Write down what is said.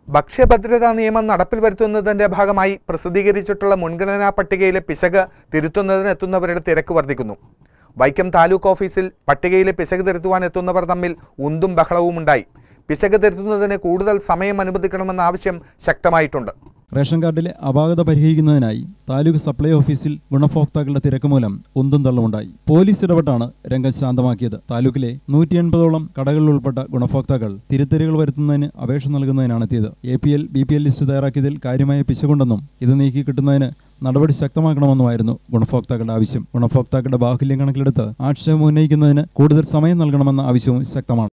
ഭക്ഷ്യഭദ്രതാ നിയമം നടപ്പിൽ വരുത്തുന്നതിന്റെ ഭാഗമായി പ്രസിദ്ധീകരിച്ചിട്ടുള്ള മുൻഗണനാ പട്ടികയിലെ പിശക് തിരുത്തുന്നതിന് എത്തുന്നവരുടെ തിരക്ക് വർദ്ധിക്കുന്നു വൈക്കം താലൂക്ക് ഓഫീസിൽ പട്ടികയിലെ പിശക് തിരുത്തുവാൻ എത്തുന്നവർ തമ്മിൽ ഉന്തും ബഹളവും ഉണ്ടായി പിശക് തിരുത്തുന്നതിന് കൂടുതൽ സമയം അനുവദിക്കണമെന്ന ആവശ്യം ശക്തമായിട്ടുണ്ട് റേഷൻ കാർഡിലെ അപാകത പരിഹരിക്കുന്നതിനായി താലൂക്ക് സപ്ലൈ ഓഫീസിൽ ഗുണഭോക്താക്കളുടെ തിരക്ക് മൂലം ഉന്തും തള്ളുമുണ്ടായി പോലീസ് ഇടപെട്ടാണ് രംഗം ശാന്തമാക്കിയത് താലൂക്കിലെ നൂറ്റി എൺപതോളം കടകളിൽ ഉൾപ്പെട്ട ഗുണഭോക്താക്കൾ തിരുത്തലുകൾ വരുത്തുന്നതിന് അപേക്ഷ നൽകുന്നതിനാണ് എത്തിയത് A P L B P L list തയ്യാറാക്കിയതിൽ കാര്യമായ പിശകുണ്ടെന്നും ഇത് നീക്കി കിട്ടുന്നതിന് നടപടി ശക്തമാക്കണമെന്നുമായിരുന്നു ഗുണഭോക്താക്കളുടെ ആവശ്യം ഗുണഭോക്താക്കളുടെ ബാഹുല്യം കണക്കിലെടുത്ത് ആക്ഷേപം ഉന്നയിക്കുന്നതിന് കൂടുതൽ സമയം നൽകണമെന്ന ആവശ്യവും ശക്തമാണ്